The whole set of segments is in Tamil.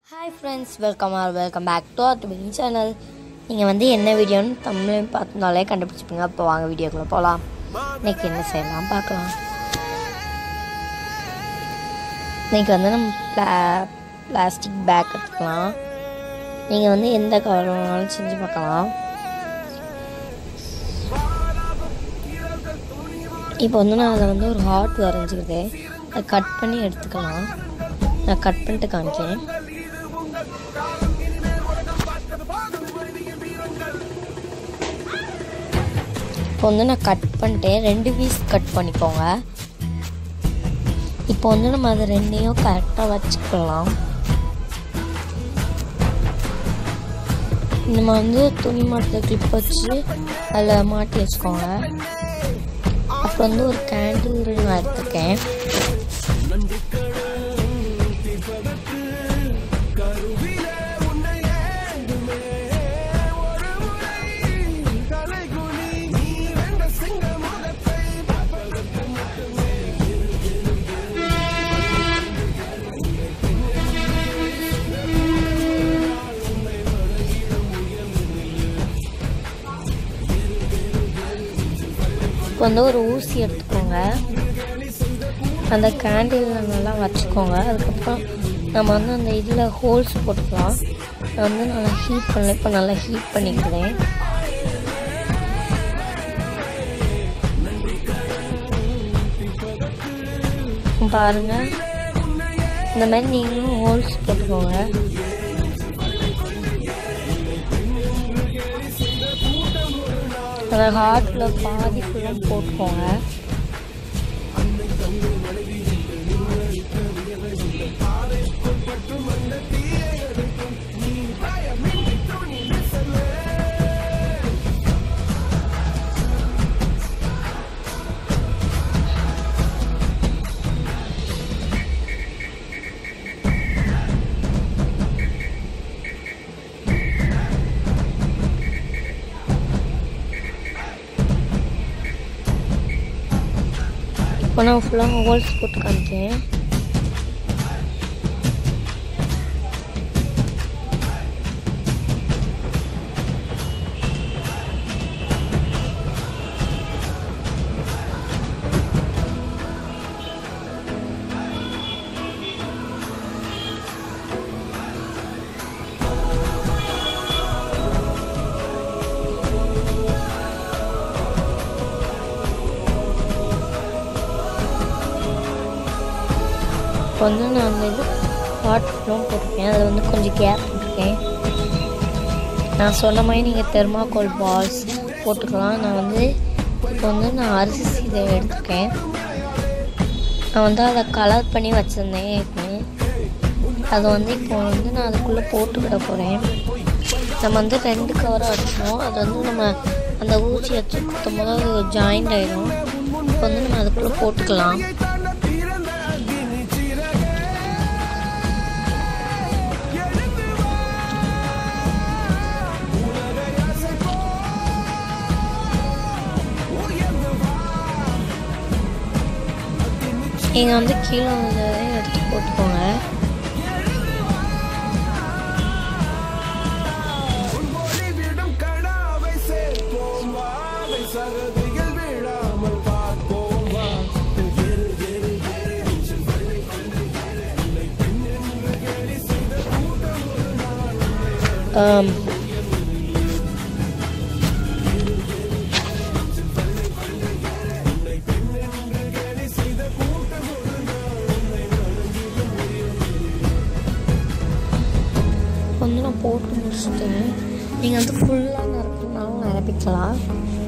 hi friends welcome our welcome back to our begin channel நீங்கள் வந்து என்ன வீடியோன்னு தமிழையும் பார்த்துனாலே கண்டுபிடிச்சிப்பீங்க அப்போ வாங்க வீடியோக்குள்ளே போகலாம் இன்னைக்கு என்ன செய்யலாம் பார்க்கலாம் இன்னைக்கு வந்து நம்ம பிளா பிளாஸ்டிக் பேக் எடுத்துக்கலாம் நீங்கள் வந்து எந்த கவர் வேணாலும் செஞ்சு பார்க்கலாம் இப்போ வந்து நான் அதை வந்து ஒரு ஹார்ட் வரைஞ்சிக்கிட்டேன் அதை கட் பண்ணி எடுத்துக்கலாம் நான் கட் பண்ணிட்டு காமிக்கிறேன் இப்போ வந்து நான் கட் பண்ணிட்டேன் ரெண்டு பீஸ் கட் பண்ணிக்கோங்க இப்போ வந்து நம்ம அதை ரெண்டையும் கரெக்டாக வச்சுக்கலாம் நம்ம வந்து துணி மாட்டுற கிளிப் வச்சு அதில் மாட்டி வச்சுக்கோங்க அப்புறம் வந்து ஒரு கேண்டில் நான் எடுத்துக்கேன் இப்போ வந்து ஒரு ஊசி எடுத்துக்கோங்க அந்த கேண்டிலில் நல்லா வச்சுக்கோங்க அதுக்கப்புறம் நம்ம வந்து அந்த இதில் ஹோல்ஸ் போட்டுக்கலாம் நான் வந்து நல்லா ஹீட் பண்ணல இப்போ நல்லா ஹீட் பண்ணிக்கிறேன் பாருங்க இந்த மாதிரி நீங்களும் ஹோல்ஸ் போட்டுக்கோங்க அந்த ஹார்ட்டில் பாதி ஃபுல்லாக போட்டுக்கோங்க இப்போ நான் ஃபுல்லாக ஹோல்ஸ் போட்டு காமிச்சேன் இப்போ வந்து நான் அந்த இது ஹாட் ஃபுல்லும் போட்டிருக்கேன் அதில் வந்து கொஞ்சம் கேப் போட்டிருக்கேன் நான் சொன்ன மாதிரி நீங்கள் தெர்மாக்கோல் பால்ஸ் போட்டுக்கலாம் நான் வந்து இப்போ வந்து நான் அரிசி இதை எடுத்துருக்கேன் நான் வந்து அதை கலர் பண்ணி வச்சுருந்தேன் ஏற்கனவே அதை வந்து இப்போ வந்து நான் அதுக்குள்ளே போட்டுக்கிட போகிறேன் நம்ம வந்து ரெண்டு கவராக வச்சுக்கணும் அது வந்து நம்ம அந்த ஊசி வச்சு குத்தும் போது அது ஜாயிண்ட் ஆயிடும் இப்போ வந்து நம்ம அதுக்குள்ளே போட்டுக்கலாம் நீங்கள் வந்து கீழே வந்து எடுத்து போட்டுக்கோங்க Um, வந்து நான் போட்டு முடிச்சுட்டேன் நீங்கள் வந்து ஃபுல்லாக நிரப்பினாலும் நிரப்பிக்கலாம்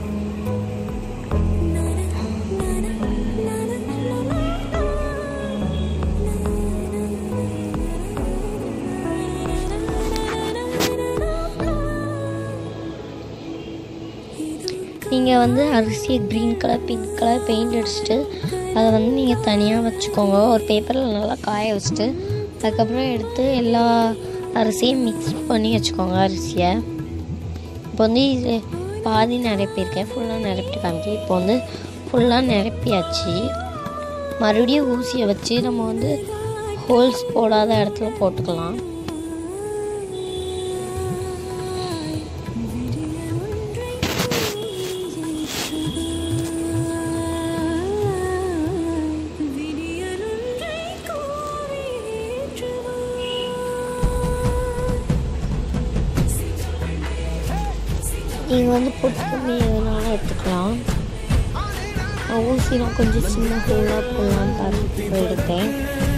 நீங்கள் வந்து அரிசியை green colour pink colour paint அடிச்சுட்டு அதை வந்து நீங்கள் தனியாக வச்சுக்கோங்க ஒரு பேப்பரில் நல்லா காய வச்சுட்டு அதுக்கப்புறம் எடுத்து எல்லா அரிசியும் மிக்ஸ் பண்ணி வச்சுக்கோங்க அரிசியை இப்போ வந்து இது பாதி நிரப்பியிருக்கேன் ஃபுல்லாக நிரப்பிட்டு காமிக்கி இப்போ வந்து ஃபுல்லாக நிரப்பியாச்சு மறுபடியும் ஊசியை வச்சு நம்ம வந்து ஹோல்ஸ் போடாத இடத்துல போட்டுக்கலாம் நீங்கள் வந்து பொட்டு கம்மி எதுனாலும் எடுத்துக்கலாம் நான் ஊசி நான் கொஞ்சம் சின்ன ஹோலாக போடலான்னு பார்த்து எடுத்தேன்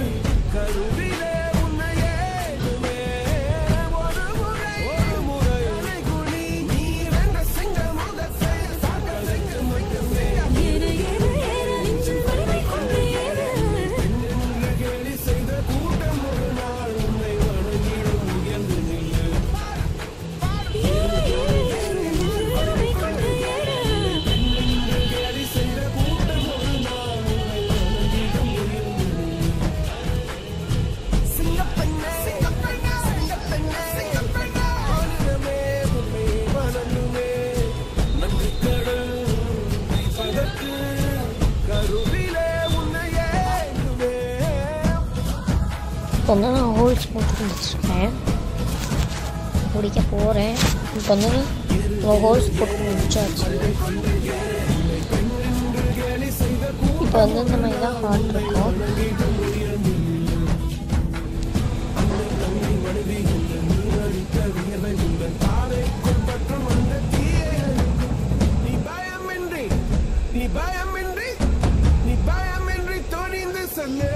இப்போ வந்து நான் ஹோல்ஸ் போட்டு முடிச்சிருக்கேன் முடிக்க போகிறேன் இப்போ வந்து நான் ஹோல்ஸ் போட்டு முடிச்சாச்சு இப்போ வந்து இந்த மாதிரி தான் ஹார்ட் இருக்கும் நீ பயமின்றி நீ பயமின்றி நீ பயமின்றி துணிந்து சொல்லு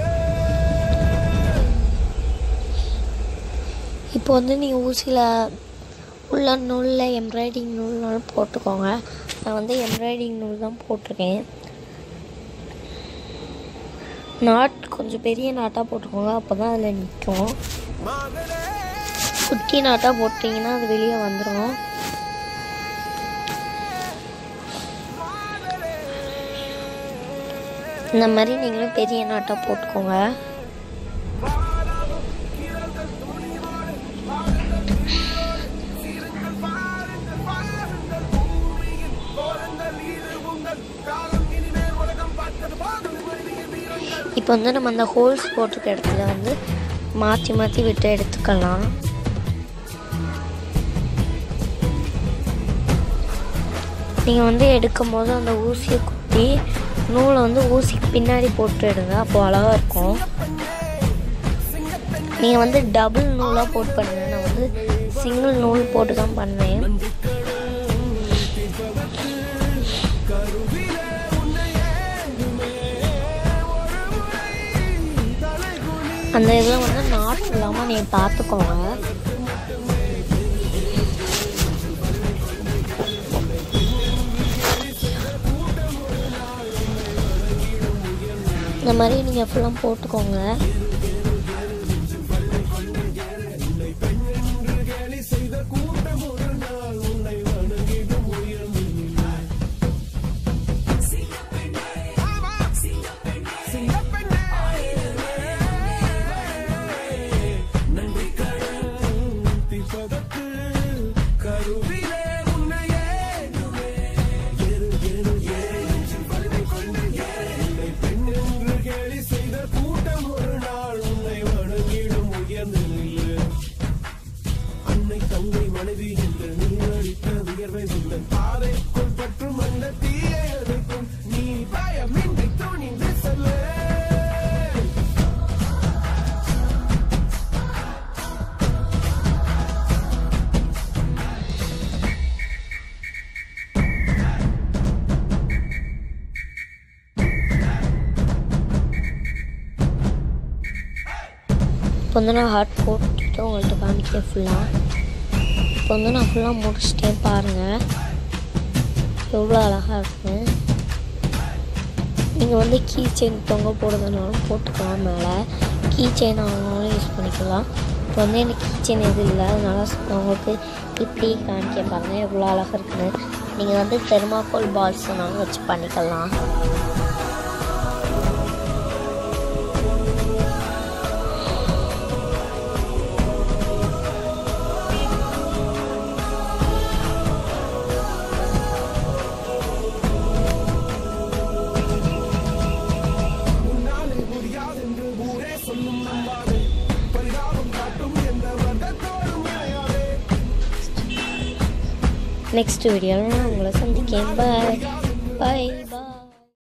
இப்போ வந்து நீங்கள் ஊசியில் உள்ள நூலில் எம்ப்ராய்டிங் நூல்னாலும் போட்டுக்கோங்க நான் வந்து எம்ப்ராய்டிங் நூல் தான் போட்டிருக்கேன் நாட் கொஞ்சம் பெரிய நாட்டாக போட்டுக்கோங்க அப்போ தான் அதில் நிற்கும் மாதரே குட்டி நாட்டாக போட்டிங்கன்னா அது வெளியே வந்துடும் இந்த மாதிரி நீங்களும் பெரிய நாட்டாக போட்டுக்கோங்க இப்போ வந்து நம்ம அந்த ஹோல்ஸ் போட்டிருக்க இடத்துல வந்து மாற்றி மாற்றி விட்டு எடுத்துக்கலாம் நீங்கள் வந்து எடுக்கும் போது அந்த ஊசியை குத்தி நூலை வந்து ஊசிக்கு பின்னாடி போட்டு எடுங்க அப்போ அழகாக இருக்கும் நீங்கள் வந்து டபுள் நூலாக போட்டு பண்ணுங்க நான் வந்து சிங்கிள் நூல் போட்டு தான் பண்ணேன் அந்த இதில் வந்து நாட் இல்லாமல் நீங்கள் பார்த்துக்கோங்க இந்த மாதிரி நீங்கள் ஃபுல்லாக போட்டுக்கோங்க கருவிலே உன்னையே பெண்ணென்று கேலி செய்த கூட்டம் ஒரு நாள் உன்னை வணங்கிடும் உயர்ந்து நில்லு அன்னை தங்கை மனைவி என்று நீ அளித்த உயர்வை உந்தன் பாதைக்குள் பற்றும் அந்த தீயை எதிர்க்கும் நீ பயமின்றி துணிந்து செல்லு இப்போ வந்து நான் ஹார்ட் போட்டுட்டு உங்கள்கிட்ட காமிக்கிறேன் ஃபுல்லாக இப்போ வந்து நான் ஃபுல்லாக முடிச்சிட்டேன் பாருங்கள் எவ்வளோ அழகாக இருக்கு நீங்கள் வந்து கீ செயின் தொங்க போடுறதுனாலும் போட்டுக்கலாம் மேலே கீ செயின் ஆனாலும் யூஸ் பண்ணிக்கலாம் இப்போ வந்து எனக்கு கீ செயின் எதுவும் இல்லை அதனால நான் உங்களுக்கு இப்படி காமிக்க பாருங்கள் எவ்வளோ அழகாக இருக்குன்னு நீங்கள் வந்து தெர்மாக்கோல் பால்ஸ்னாலும் வச்சு பண்ணிக்கலாம் உன்னாலே முடியாதென்று ஊரே சொல்லும் நம்பாதே பரிதாபம் காட்டும் எந்த வர்க்கத்தோடும் இணையாதே நெக்ஸ்ட் வீடியோவில் நான் உங்களை சந்திக்கேன் பாய் பாய்